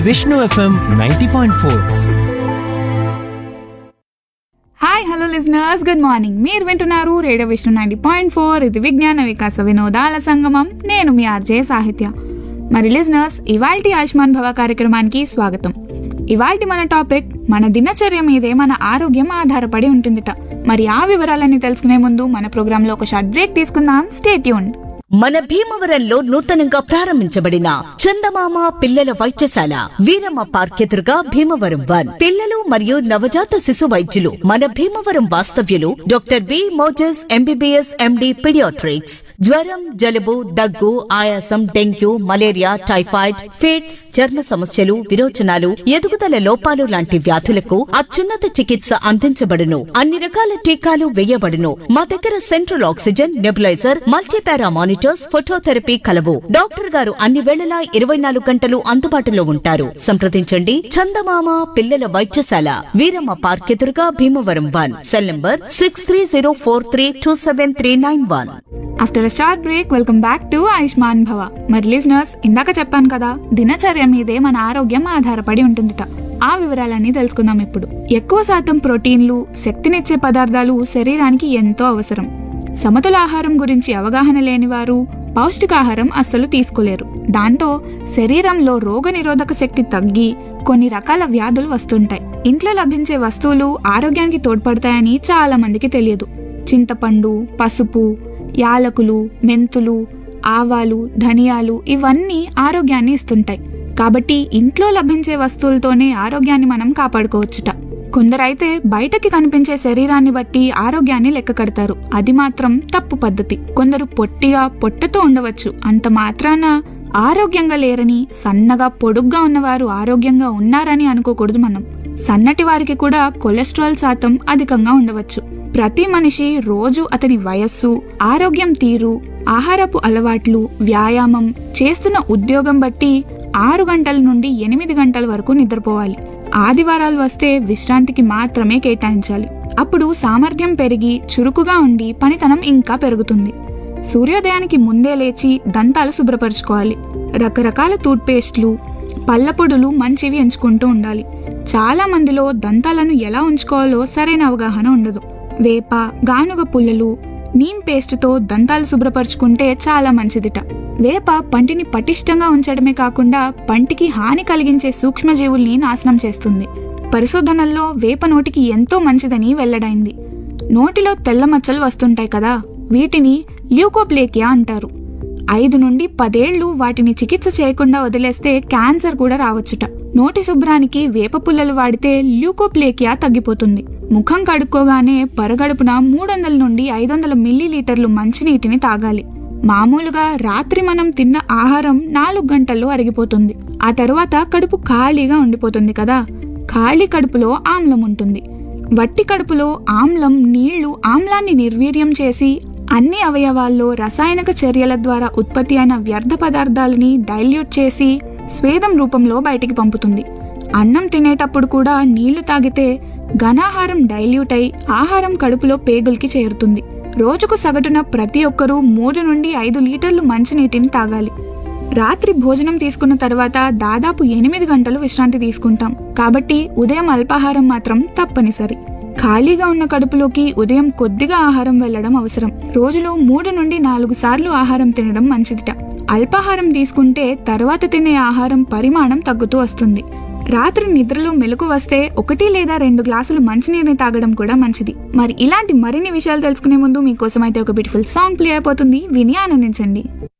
Vishnu FM ninety point four hi hello listeners good morning మీరు వింటున్నారు radio Vishnu ninety point four ఇది విజ్ఞాన వికాస వినోదాల సంగమం నేను మీ ఆర్జే సాహిత్య మరి లిజనర్స్ ఇవాల్టి ఆయుష్మాన్ భవ కార్యక్రమానికి స్వాగతం ఇవాల్టి మన టాపిక్ మన దినచర్య మీదే మన ఆరోగ్యం ఆధారపడి ఉంటుందిట మరి ఆ వివరాలన్నీ తెలుసుకునే ముందు మన ప్రోగ్రాంలో ఒక షార్ట్ బ్రేక్ తీసుకుందాం స్టే ట్యూన్డ్ మన భీమవరంలో నూతనంగా ప్రారంభించబడిన చందమామ పిల్లల వైద్యశాల వీరమ్మ పార్క్ ఎదురుగా భీమవరం వన్ పిల్లలు మరియు నవజాత శిశు వైద్యులు మన భీమవరం వాస్తవ్యులు doctor B Moses MBBS MD paediatrics జ్వరం జలుబు దగ్గు ఆయాసం డెంగ్యూ మలేరియా టైఫాయిడ్ ఫిట్స్ చర్మ సమస్యలు విరోచనాలు ఎదుగుదల లోపాలు లాంటి వ్యాధులకు అత్యున్నత చికిత్స అందించబడును అన్ని రకాల టీకాలు వేయబడును మా దగ్గర central oxygen nebulizer multipara monitors phototherapy కలవు డాక్టర్ గారు అన్ని వేళలా ఇరవై నాలుగు గంటలు అందుబాటులో ఉంటారు సంప్రదించండి చందమామ పిల్లల వైద్యశాల వీరమ్మ పార్క్ ఎదురుగా Bhimavaram one cell number six three zero four three two seven three nine one after a short break welcome back to Ayushman Bhava మరి లిజనర్స్ ఇందాక చెప్పాను కదా దినచర్య మీదే మన ఆరోగ్యం ఆధారపడి ఉంటుందిట ఆ వివరాలన్నీ తెలుసుకుందాం ఇప్పుడు ఎక్కువ శాతం ప్రోటీన్లు శక్తినిచ్చే పదార్థాలు శరీరానికి ఎంతో అవసరం సమతుల ఆహారం గురించి అవగాహన లేని వారు పౌష్టికాహారం అస్సలు తీసుకోలేరు దాంతో శరీరంలో రోగనిరోధక శక్తి తగ్గి కొన్ని రకాల వ్యాధులు వస్తుంటాయి ఇంట్లో లభించే వస్తువులు ఆరోగ్యానికి తోడ్పడతాయని చాలా మందికి తెలియదు చింతపండు పసుపు యాలకులు మెంతులు ఆవాలు ధనియాలు ఇవన్నీ ఆరోగ్యాన్ని ఇస్తుంటాయి కాబట్టి ఇంట్లో లభించే వస్తువులతోనే ఆరోగ్యాన్ని మనం కాపాడుకోవచ్చుట కొందరైతే బయటకి కనిపించే శరీరాన్ని బట్టి ఆరోగ్యాన్ని లెక్క కడతారు అది మాత్రం తప్పు పద్ధతి కొందరు పొట్టిగా పొట్టతో ఉండవచ్చు అంత మాత్రాన ఆరోగ్యంగా లేరని సన్నగా పొడుగ్గా ఉన్నవారు ఆరోగ్యంగా ఉన్నారని అనుకోకూడదు మనం సన్నటి వారికి కూడా కొలెస్ట్రాల్ శాతం అధికంగా ఉండవచ్చు ప్రతి మనిషి రోజు అతని వయస్సు ఆరోగ్యం తీరు ఆహారపు అలవాట్లు వ్యాయామం చేస్తున్న ఉద్యోగం బట్టి ఆరు గంటల నుండి ఎనిమిది గంటల వరకు నిద్రపోవాలి ఆదివారాలు వస్తే విశ్రాంతికి మాత్రమే కేటాయించాలి అప్పుడు సామర్థ్యం పెరిగి చురుకుగా ఉండి పనితనం ఇంకా పెరుగుతుంది సూర్యోదయానికి ముందే లేచి దంతాలు శుభ్రపరచుకోవాలి రకరకాల టూత్పేస్ట్లు పళ్ళపొడులు మంచివి ఎంచుకుంటూ ఉండాలి చాలా మందిలో దంతాలను ఎలా ఉంచుకోవాలో సరైన అవగాహన ఉండదు వేప గానుగ పుల్లలు నీమ్ పేస్ట్తో దంతాలు శుభ్రపరచుకుంటే చాలా మంచిదిట వేప పంటిని పటిష్టంగా ఉంచడమే కాకుండా పంటికి హాని కలిగించే సూక్ష్మజీవుల్ని నాశనం చేస్తుంది పరిశోధనల్లో వేప నోటికి ఎంతో మంచిదని వెల్లడైంది నోటిలో తెల్ల మచ్చలు వస్తుంటాయి కదా వీటిని ల్యూకోప్లేకియా అంటారు ఐదు నుండి పదేళ్లు వాటిని చికిత్స చేయకుండా వదిలేస్తే క్యాన్సర్ కూడా రావచ్చుట నోటి శుభ్రానికి వేప పుల్లలు వాడితే ల్యూకోప్లేకియా తగ్గిపోతుంది ముఖం కడుక్కోగానే పరగడుపున మూడు వందల నుండి ఐదు వందల మిల్లీలీటర్లు మంచినీటిని తాగాలి మామూలుగా రాత్రి మనం తిన్న ఆహారం నాలుగు గంటల్లో అరిగిపోతుంది ఆ తర్వాత కడుపు ఖాళీగా ఉండిపోతుంది కదా ఖాళీ కడుపులో ఆమ్లం ఉంటుంది వట్టి కడుపులో ఆమ్లం నీళ్లు ఆమ్లాన్ని నిర్వీర్యం చేసి అన్ని అవయవాల్లో రసాయనిక చర్యల ద్వారా ఉత్పత్తి అయిన వ్యర్థ పదార్థాలని డైల్యూట్ చేసి స్వేదం రూపంలో బయటికి పంపుతుంది అన్నం తినేటప్పుడు కూడా నీళ్లు తాగితే ఘనాహారం డైల్యూట్ అయి ఆహారం కడుపులో పేగులకి చేరుతుంది రోజుకు సగటున ప్రతి ఒక్కరూ మూడు నుండి ఐదు లీటర్లు మంచినీటిని తాగాలి రాత్రి భోజనం తీసుకున్న తర్వాత దాదాపు ఎనిమిది గంటలు విశ్రాంతి తీసుకుంటాం కాబట్టి ఉదయం అల్పాహారం మాత్రం తప్పనిసరి ఖాళీగా ఉన్న కడుపులోకి ఉదయం కొద్దిగా ఆహారం వెళ్లడం అవసరం రోజులో మూడు నుండి నాలుగు సార్లు ఆహారం తినడం మంచిదిట అల్పాహారం తీసుకుంటే తర్వాత తినే ఆహారం పరిమాణం తగ్గుతూ వస్తుంది రాత్రి నిద్రలో మెలకు వస్తే ఒకటి లేదా రెండు గ్లాసులు మంచినీరుని తాగడం కూడా మంచిది మరి ఇలాంటి మరిన్ని విషయాలు తెలుసుకునే ముందు మీకోసం అయితే ఒక బ్యూటిఫుల్ సాంగ్ ప్లే అయిపోతుంది విని ఆనందించండి